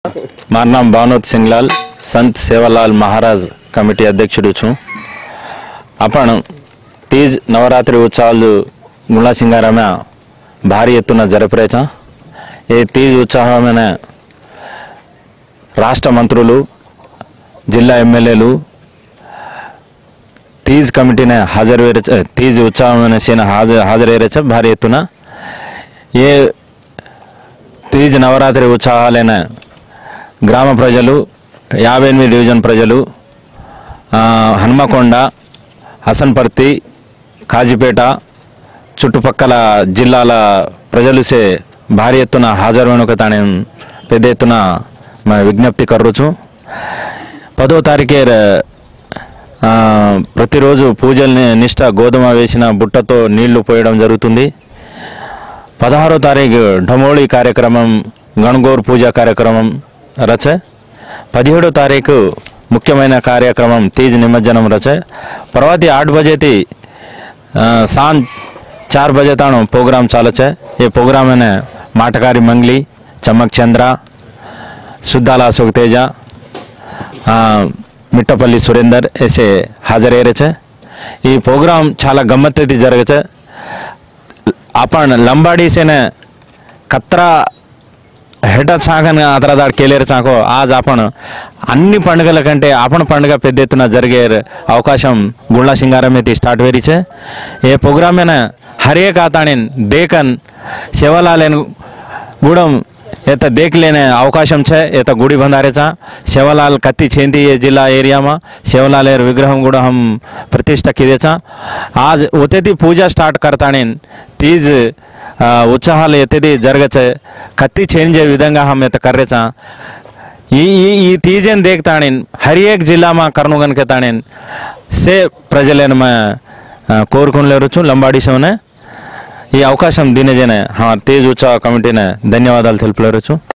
મારું નામ ભાવનોદ સિંગલાલ સંત સેવાલાલ મહારાજ કમિટી અધ્યક્ષుడు છું आपण तीज నవరాత్రి ఉత్సవాలు గుళ్ళ సింగారామ భారీ ఎత్తున జరిపరేచ ఈ తీజ్ ఉత్సవమైన రాష్ట్ర మంత్రులు జిల్లా ఎమ్మెల్యేలు తీజ్ కమిటీనే హాజరు తీజ్ ఉత్సవమైన సీన హాజరు హాజరయ్యేచ భారీ ఎత్తున ఏ తీజ్ నవరాత్రి ఉత్సవాలైన గ్రామ ప్రజలు యాభై ఎనిమిది డివిజన్ ప్రజలు ఆ, హన్మకొండ హసన్పర్తి కాజీపేట చుట్టుపక్కల జిల్లాల ప్రజలు సే భారీ ఎత్తున హాజరైన ఒక తానే పెద్ద ఎత్తున మన విజ్ఞప్తి కర్రుచు పదో తారీఖే ర- ఆ, ప్రతిరోజు పూజల్ని నిష్ట గోధుమ వేసిన బుట్టతో నీళ్లు పోయడం జరుగుతుంది పదహారో తారీఖు ఢమోళి కార్యక్రమం గణగోర్ పూజ కార్యక్రమం రచ పదిహేడో తారీఖు ముఖ్యమైన కార్యక్రమం తీజ్ నిమజ్జనం రచ పర్వాతి ఆठ बजे थी अ, सांझ चार बजे ताणो प्रोग्राम चाले છે એ પ્રોગ્રામ એને માટકારી મંગલી ચમકચંદ્ર સુદ્દાલા અશોક તેજા ఆ, మిట్టపల్లి సురేందర్ ఎసే హాజరయ్యారు છે ఈ ప్రోగ్రాం చాలా గమ్మత్తైతే జరగছে आपण लंबाडी से ने कत्रा హెటా సాగన్ అతరదాడు కేలేరు చాకో ఆజ్ आपण అన్ని పండుగల కంటే आपण పండుగ పెద్ద ఎత్తున జరిగే అవకాశం గుళ్ళ సింగారం అయితే స్టార్ట్ వేరిచే ఏ ప్రోగ్రామ్ में हर एक आताणीन देखन सेवालालेन गुडम येतं देख लेने అవకాశం છે એ તો ગુડી બંધારેचा સેવાલાલ કત્તી છેંદી એ જિલ્લા એરિયામાં સેવાલાલેર વિગ્રહમ కూడా हम प्रतिष्ठा केलेचा आज होते పూజా స్టార్ట్ करताणीन तीज ఆ, ఉత్సాహాలు ఎత్తేది జరగచ్చే కత్తి చేంజ్ అయ్యే విధంగా హమ్ ఎత్త కర్రేచా ఈ ఈ ఈ తీజన్ దేక్తాణిన్ హర్ ఏక్ జిల్లాમાં કરનું ગન કેતાણીન సే ప్రజలను మా కోరుకునేరుచు లంబాడి శివనే ఈ అవకాశం దీనిజనే తేజ్ ఉత్సవ కమిటీనే ధన్యవాదాలు తెలుపులేరచ్చు